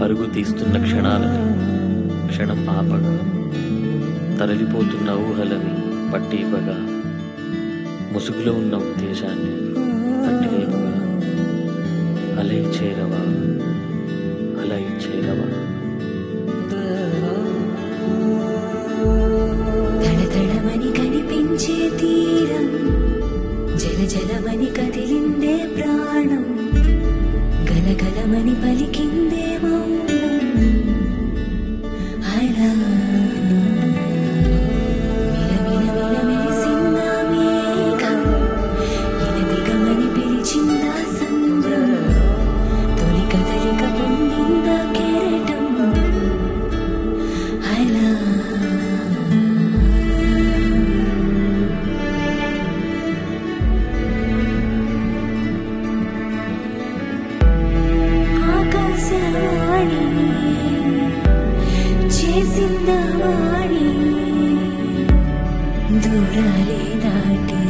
పరుగు తీస్తున్న క్షణాలని క్షణం ఆపగా తరలిపోతున్న ఊహలని పట్టి ఇవ్వగా ముసుగులో ఉన్న ఉద్దేశాన్ని తట్టివేయగా అలై చేరవా అలై చేరవా తడతడమని కనిపించే తీరం జల జలమని కదిలిందే ప్రాణం గలగలమని పలికిందే మౌనం అలా మిలమిల మిలమిలిసిందా మేఘం ఇనదిగమని పిలిచిందా సంద్రం తొలి కదలిక పొందిందా కెరటం అలా ఆకాశవాణి చేసిందా వాణి దూరాలే దాటి